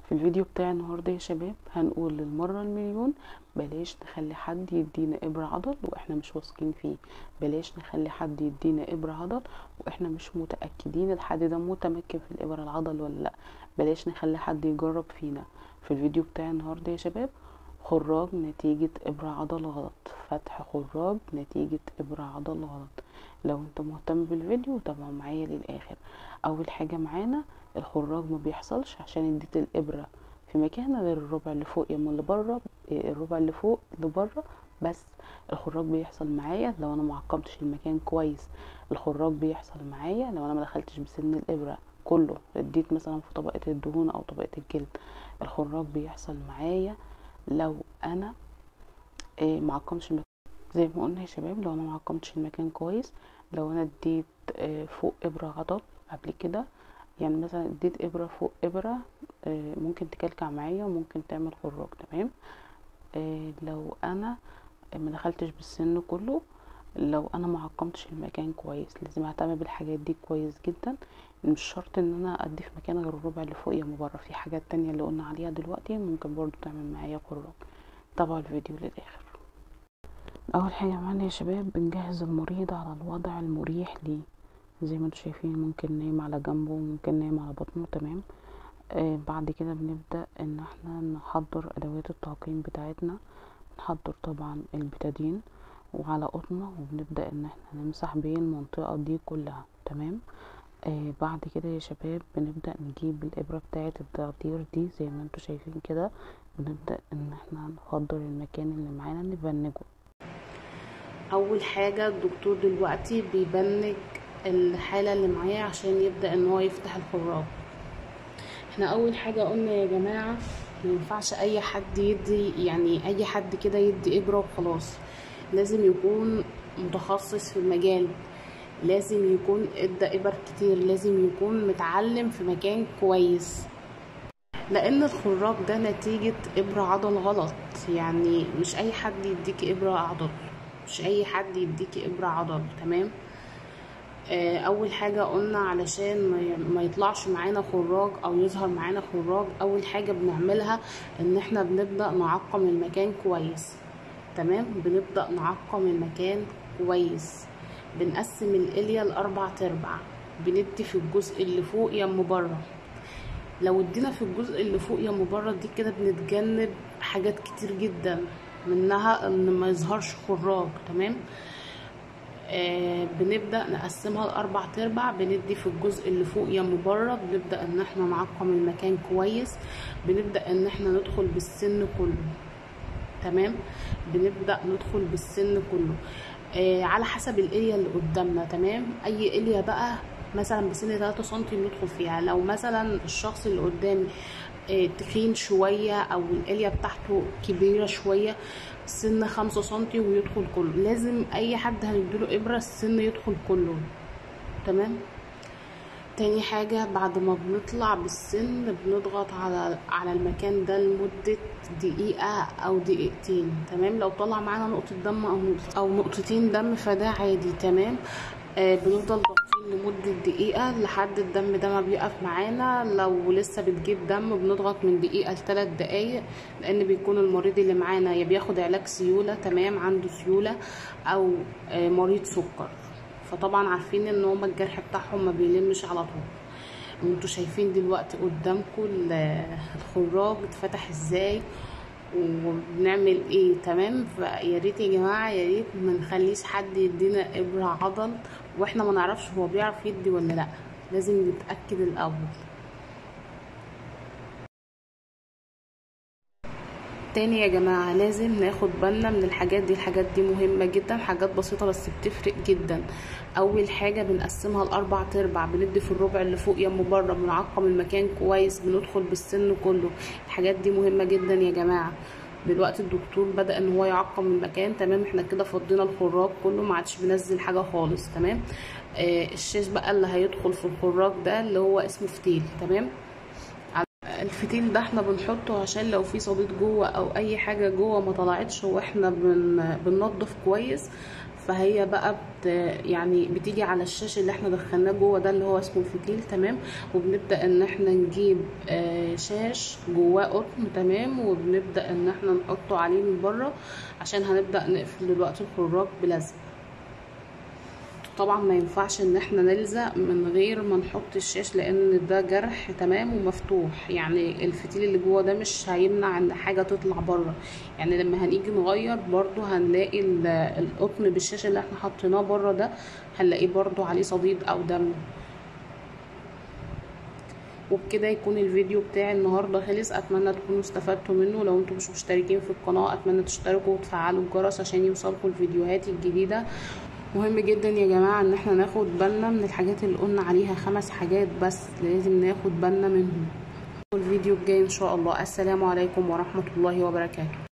في الفيديو بتاع النهارده يا شباب هنقول للمرة المليون بلاش نخلي حد يدينا ابرة عضل واحنا مش واثقين فيه بلاش نخلي حد يدينا ابرة عضل واحنا مش متأكدين الحد ده متمكن في الابرة العضل ولا لا بلاش نخلي حد يجرب فينا في الفيديو بتاع النهارده يا شباب خراج نتيجة إبرة عضل غلط فتح خراج نتيجة إبرة عضل غلط لو انت مهتم بالفيديو تابعوا معايا للآخر أول حاجة معانا الخراج ما بيحصلش عشان اديت الإبرة في مكان غير الربع اللي فوق يما اللي بره الربع اللي فوق لبره بس الخراج بيحصل معايا لو انا معقمتش المكان كويس الخراج بيحصل معايا لو انا ما دخلتش بسن الابره كله اديت مثلا في طبقه الدهون او طبقه الجلد الخراج بيحصل معايا لو انا إيه معقمش المكان زي ما قلنا يا شباب لو انا معقمتش المكان كويس لو انا اديت إيه فوق ابره عضل قبل كده يعني مثلا اديت ابره فوق ابره إيه ممكن تكلكع معايا وممكن تعمل خراج تمام إيه لو انا ما دخلتش بالسن كله لو انا ما عقمتش المكان كويس لازم اهتم بالحاجات دي كويس جدا مش شرط ان انا ادي في مكان غير الربع اللي فوق يا بره في حاجات تانية اللي قلنا عليها دلوقتي ممكن برضو تعمل معايا خراج تابعوا الفيديو للاخر اول حاجه معانا يا شباب بنجهز المريض على الوضع المريح ليه زي ما انتم شايفين ممكن نايم على جنبه ممكن نايم على بطنه تمام آه بعد كده بنبدا ان احنا نحضر ادوات التعقيم بتاعتنا نحضر طبعا البتادين وعلى قطنة وبنبدأ ان احنا نمسح بيه المنطقة دي كلها تمام آه بعد كده يا شباب بنبدأ نجيب الإبرة بتاعة التخدير دي زي ما انتوا شايفين كده بنبدأ ان احنا نخدر المكان اللي معانا نبنجه اول حاجة الدكتور دلوقتي بيبنج الحالة اللي معاه عشان يبدأ ان هو يفتح الخراج احنا اول حاجة قلنا يا جماعة ما ينفعش اي حد يدي يعني اي حد كده يدي ابره وخلاص لازم يكون متخصص في المجال لازم يكون ادى ابر كتير لازم يكون متعلم في مكان كويس لان الخراج ده نتيجة ابرة عضل غلط يعني مش اي حد يديكي ابرة عضل مش اي حد يديكي ابرة عضل تمام اول حاجة قلنا علشان ما يطلعش معانا خراج او يظهر معانا خراج اول حاجة بنعملها ان احنا بنبدأ نعقم المكان كويس تمام بنبدأ نعقم المكان كويس بنقسم الاليا لاربع تربع بندي في الجزء اللي فوق يم بره لو ادينا في الجزء اللي فوق يم بره دي كده بنتجنب حاجات كتير جدا منها ان ما يظهرش خراج تمام آه بنبدا نقسمها لاربع تربع بندي في الجزء اللي فوق يم بره بنبدا ان احنا نعقم المكان كويس بنبدا ان احنا ندخل بالسن كله تمام بنبدا ندخل بالسن كله آه على حسب الاليا اللي قدامنا تمام اي اليا بقى مثلا بسن 3 سم ندخل فيها لو مثلا الشخص اللي قدامي آه تخين شويه او الاليا بتاعته كبيره شويه سن خمسة سنتي ويدخل كله لازم اي حد هنديله ابرة السن يدخل كله تمام تاني حاجة بعد ما بنطلع بالسن بنضغط على على المكان ده لمدة دقيقة أو دقيقتين تمام لو طلع معانا نقطة دم أو نقطة أو نقطتين دم فده عادي تمام آه بنفضل ضاغطين لمدة دقيقة لحد الدم ده ما بيقف معانا لو لسه بتجيب دم بنضغط من دقيقة لثلاث دقايق لأن بيكون المريض اللي معانا يا بياخد علاج سيولة تمام عنده سيولة أو آه مريض سكر فطبعا عارفين ان هما الجرح بتاعهم ما بيلمش على طول وانتوا شايفين دلوقتي قدامكم الخراج اتفتح ازاي وبنعمل ايه تمام فيا ريت يا جماعه يا ريت ما نخليش حد يدينا ابره عضل واحنا ما نعرفش هو بيعرف يدي ولا لا لازم نتاكد الاول تاني يا جماعة لازم ناخد بالنا من الحاجات دي الحاجات دي مهمة جدا حاجات بسيطة بس بتفرق جدا اول حاجة بنقسمها لاربع تربع بندي في الربع اللي فوق يم بره بنعقم المكان كويس بندخل بالسن كله الحاجات دي مهمة جدا يا جماعة دلوقتي الدكتور بدأ ان هو يعقم المكان تمام احنا كده فضينا الخراج كله ما عادش بنزل حاجة خالص تمام آه الشاش بقى اللي هيدخل في الخراج ده اللي هو اسمه فتيل تمام الفتيل ده احنا بنحطه عشان لو في صديد جوه او اي حاجه جوه ما طلعتش واحنا بن بننضف كويس فهي بقى بت يعني بتيجي على الشاش اللي احنا دخلناه جوه ده اللي هو اسمه الفتيل تمام وبنبدا ان احنا نجيب آه شاش جواه قطن تمام وبنبدا ان احنا نحطه عليه من بره عشان هنبدا نقفل دلوقتي الخراج بلزق طبعا ما ينفعش ان احنا نلزق من غير ما نحط الشاش لان ده جرح تمام ومفتوح يعني الفتيل اللي جوه ده مش هيمنع ان حاجه تطلع بره يعني لما هنيجي نغير برضو هنلاقي القطن بالشاش اللي احنا حطيناه بره ده هنلاقيه برضو عليه صديد او دم وبكده يكون الفيديو بتاعي النهارده خلص اتمنى تكونوا استفدتوا منه لو انتم مش مشتركين في القناه اتمنى تشتركوا وتفعلوا الجرس عشان يوصلكم الفيديوهات الجديده مهم جدا يا جماعة ان احنا ناخد بالنا من الحاجات اللي قلنا عليها خمس حاجات بس لازم ناخد بالنا منهم الفيديو الجاي ان شاء الله السلام عليكم ورحمة الله وبركاته